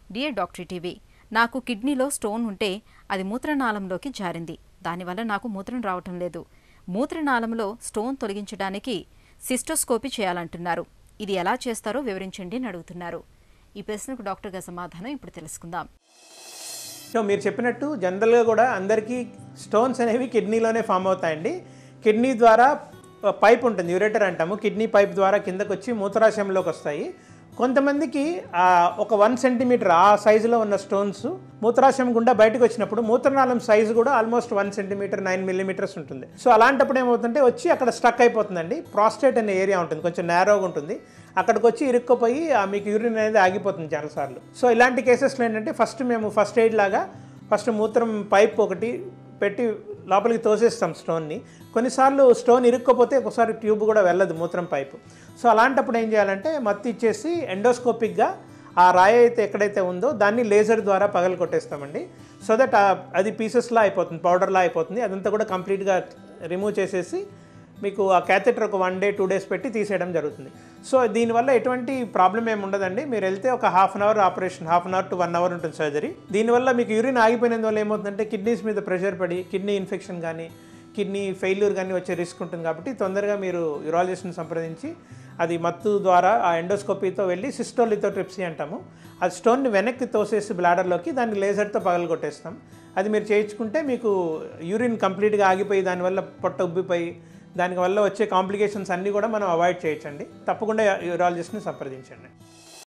dear doctor TV నాకు కిడ్నీలో stone ఉంటే అది మూత్రనాళంలోకి జారింది దానివల్ల నాకు మూత్రం రావటం లేదు మూత్రనాళంలో స్టోన్ తొలగించడానికి సిస్టోస్కోపీ చేయాలంటున్నారు ఇది ఎలా చేస్తారో వివరించండి అని అడుగుతున్నారు ఈ ప్రశ్నకు డాక్టర్ గారి సమాధానం ఇప్పుడు తెలుసుకుందాం సో మీరు చెప్పినట్టు జనరల్గా కూడా అందరికీ స్టోన్స్ అనేవి కిడ్నీలోనే ఫామ్ అవుతాయండి కిడ్నీ ద్వారా పైప్ ఉంటుంది యూరేటర్ అంటాము కిడ్నీ పైప్ ద్వారా కిందకు వచ్చి మూత్రాశయంలోకి వస్తాయి కొంతమందికి ఆ, ఒక వన్ సెంటీమీటర్ ఆ సైజులో ఉన్న స్టోన్స్ మూత్రాశయం గుండా బయటకు వచ్చినప్పుడు మూత్రనాళం సైజు కూడా almost one centimetre nine millimetres ఉంటుంది సో అలాంటప్పుడు ఏమవుతుందంటే వచ్చి అక్కడ స్టక్ అయిపోతుందండి ప్రాస్టేట్ అనే ఏరియా ఉంటుంది కొంచెం నేరోగా ఉంటుంది అక్కడికి వచ్చి ఇరుక్కుపోయి ఆ మీకు యూరిన్ అనేది ఆగిపోతుంది చాలాసార్లు సో ఇలాంటి కేసెస్లో ఏంటంటే ఫస్ట్ మేము ఫస్ట్ ఎయిడ్ లాగా ఫస్ట్ మూత్రం పైప్ ఒకటి పెట్టి లోపలికి తోసేస్తాం స్టోన్ని కొన్నిసార్లు స్టోన్ ఇరుక్కపోతే ఒకసారి ట్యూబ్ కూడా వెళ్ళదు మూత్రం పైపు సో అలాంటప్పుడు ఏం చేయాలంటే మత్తు ఇచ్చేసి ఎండోస్కోపిక్గా ఆ రాయి అయితే ఎక్కడైతే ఉందో దాన్ని లేజర్ ద్వారా పగలు కొట్టేస్తామండి సో దట్ అది పీసెస్లా అయిపోతుంది పౌడర్లా అయిపోతుంది అదంతా కూడా కంప్లీట్గా రిమూవ్ చేసేసి మీకు ఆ క్యాథెటర్ ఒక వన్ డే టూ డేస్ పెట్టి తీసేయడం జరుగుతుంది సో దీనివల్ల ఎటువంటి ప్రాబ్లం ఏమి ఉండదండి మీరు వెళ్తే ఒక half an hour operation half an hour to one hour ఉంటుంది సర్జరీ దీనివల్ల మీకు యూరిన్ ఆగిపోయినందువల్ల ఏమవుతుందంటే కిడ్నీస్ మీద ప్రెషర్ పడి కిడ్నీ ఇన్ఫెక్షన్ కానీ కిడ్నీ ఫెయిల్యూర్ కానీ వచ్చే రిస్క్ ఉంటుంది కాబట్టి తొందరగా మీరు యూరాలజిస్ట్ని సంప్రదించి అది మత్తు ద్వారా ఆ ఎండోస్కోపీతో వెళ్ళి సిస్టోలిథోట్రిప్సీ అంటాము ఆ స్టోన్ని వెనక్కి తోసేసి బ్లాడర్లోకి దాన్ని లేజర్తో పగలు కొట్టేస్తాం అది మీరు చేయించుకుంటే మీకు యూరిన్ కంప్లీట్గా ఆగిపోయి దానివల్ల పొట్ట ఉబ్బిపోయి దానివల్ల వచ్చే కాంప్లికేషన్స్ అన్నీ కూడా మనం అవాయిడ్ చేయొచ్చండి తప్పకుండా యూరాలజిస్ట్ని సంప్రదించండి